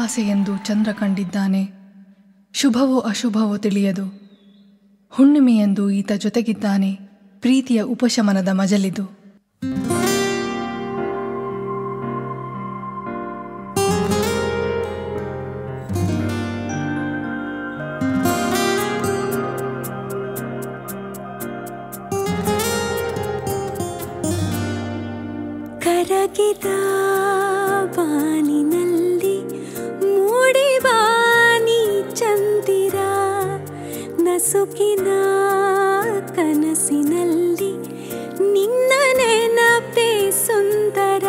ಅಮಾವಾಸ್ಯೆಯೆಂದು ಚಂದ್ರ ಕಂಡಿದ್ದಾನೆ ಶುಭವೋ ಅಶುಭವೋ ತಿಳಿಯದು ಹುಣ್ಣಿಮೆಯೆಂದು ಈತ ಜೊತೆಗಿದ್ದಾನೆ ಪ್ರೀತಿಯ ಉಪಶಮನದ ಮಜಲಿದು ಕರಗಿದ ಬಾನಿನಲ್ಲಿ ಮೂಡಿವಾನಿ ಚಂದಿರ ನಸುಕಿನ ಕನಸಿನಲ್ಲಿ ನಿನ್ನ ನೆನಪೇ ಸುಂದರ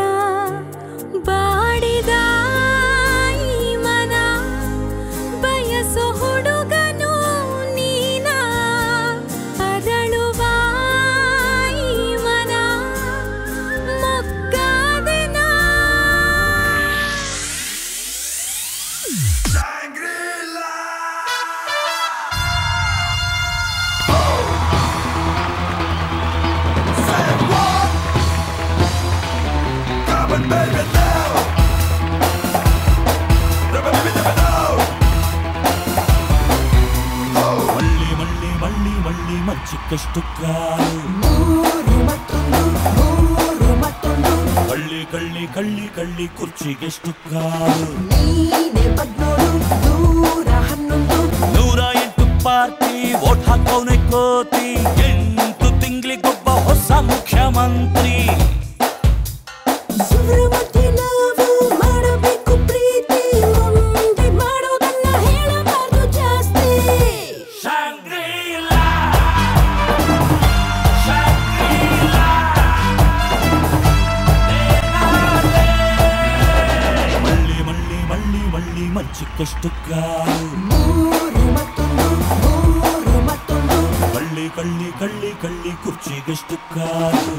ಬಾಡಿದ ಈ ಮನ ಬಯಸು ಹುಡುಗನು ನೀನ ಅರಳುವ ಈ ಮನ ಮೊಗ್ಗಾದೆನ మళ్ళీ మళ్ళీ మళ్ళీ మళ్ళీ మంచికಷ್ಟು కాలు ಕಳ್ಳಿ ಕಳ್ಳಿ ಕಳ್ಳಿ ಕಳ್ಳಿ ಕುರ್ಚಿಗೆಷ್ಟು ಕಾಲು ನೂರ ಎಂಟು ಪಾರ್ಟಿ ಓಟ್ ಹಾಕೌನೆ ಕೋತಿ ಎಂಟು ತಿಂಗಳಿಗೊಬ್ಬ ಹೊಸ ಮುಖ್ಯಮಂತ್ರಿ ಸುವ್ರಮತಿ ನಾವು ಮಾಡಬೇಕು ಪ್ರೀತಿ ಮುಂದೆ ಮಾಡೋದನ್ನ ಹೇಳಬಾರ್ದು ಜಾಸ್ತಿ ಶಾಂಗ್ರೀಲಾ ಶಾಂಗ್ರೀಲಾ ಮಳ್ಳಿ ಮಳ್ಳಿ ಮಳ್ಳಿ ಮಳ್ಳಿ ಮಂಚಿಕಷ್ಟು ಕಾಲು ಕಳ್ಳಿ ಕಳ್ಳಿ ಕಳ್ಳಿ ಕಳ್ಳಿ ಕುರ್ಚಿಗೆಷ್ಟು ಕಾಲು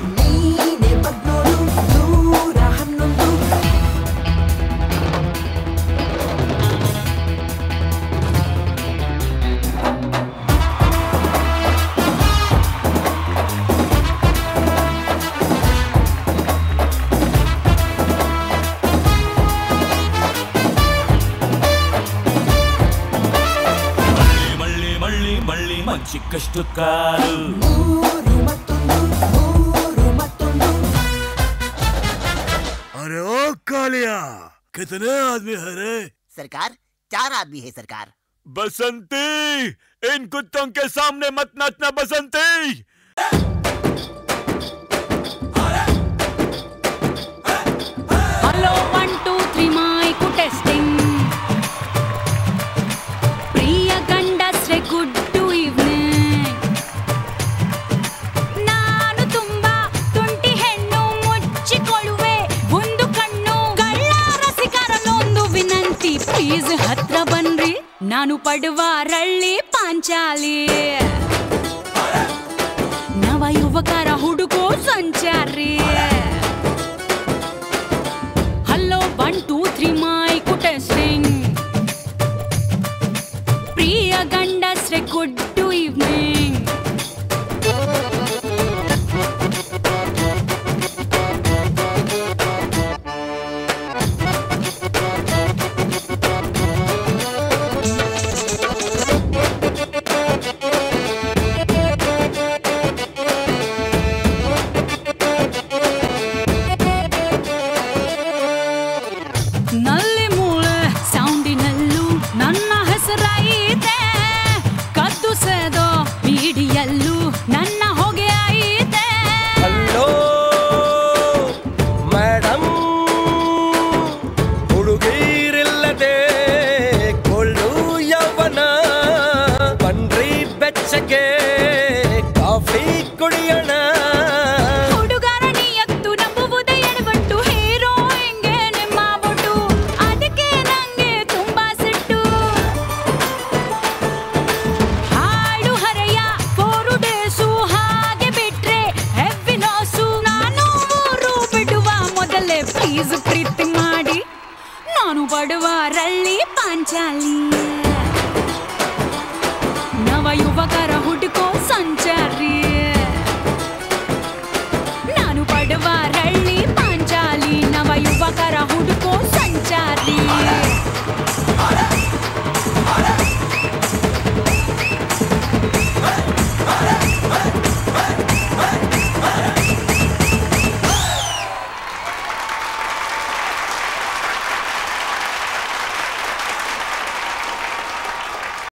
ಮಳ್ಳಿ ಮಳ್ಳಿ ಮಳ್ಳಿ ಮಳ್ಳಿ ಮಂಚಿಕಷ್ಟು ಕಾಲು अरे ओ कालिया कितने आदमी है रे सरकार चार आदमी है सरकार बसंती इन कुत्तों के सामने मत नाचना Basanti hello one two three mic testing ಪ್ರಿಯ ಗಂಡಸ್ರೆ ಗುಡ್ ಟು ಈವ್ನಿಂಗ್ ನಾನು ತುಂಬಾ ತುಂಟಿ ಹೆಣ್ಣು ಮುಚ್ಚಿಕೊಳ್ಳುವೆ ಒಂದು ಕಣ್ಣು ಕಳ್ಳ ರಸಿಕರಲ್ಲೊಂದು ವಿನಂತಿ ಪ್ಲೀಸ್ ಹತ್ರ ಬನ್ರಿ ನಾನು ಪಡುವ ರಳ್ಳಿ ಪಾಂಚಾಲಿ ನವ ಯುವಕರ ಹುಡುಗೋ ಸಂಚಾರಿ hello one two three mic testing ಪ್ರಿಯ ಗಂಡಸ್ರೆ ಗುಡ್ ಟು ಈವ್ನಿಂಗ್ ನಲ್ಲಿ ಮೂಳೆ ಸೌಂಡಿನಲ್ಲೂ ನನ್ನ ಹೆಸರೈತೆ ಕದ್ದು ಸೇದೋ ಬೀಡಿಯಲ್ಲೂ ನನ್ನ ಹೊಗೆ ಐತೆ ಹಲೋ ಮೇಡಮ್ ಹುಡುಗೀರಿಲ್ಲದೆ ಕೊಳ್ಳು ಯೌವನ ಬನ್ರಿ ಬೆಚ್ಚಗೆ ಕಾಫಿ ಕುಡಿಯೋಣ ಹುಡುಗರ ನಿಯತ್ತು ನಂಬುವುದೇ ಎಡವಟ್ಟು ಹೀರೋ ಹೆಂಗೆ ನಿಮ್ಮ ಬೊಟ್ಟು ಅದಕ್ಕೆ ನಂಗೆ ತುಂಬಾ ಸಿಟ್ಟು ಹಾಡು ಹರೆಯ ಫೋರು ಡೇಸು ಹಾಗೆ ಬಿಟ್ರೆ ಹೆವಿ ಲಾಸು ನಾನು ಊರು ಬಿಡುವ ಮೊದಲೇ ಪ್ಲೀಸ್ ಪ್ರೀತಿ ಮಾಡಿ ನಾನು ಬಡುವ ರಳ್ಳಿ ಪಾಂಚಾಲಿ ನವ ಯುವಕರ ಹುಡುಕೋ ಸಂಚಾರಿ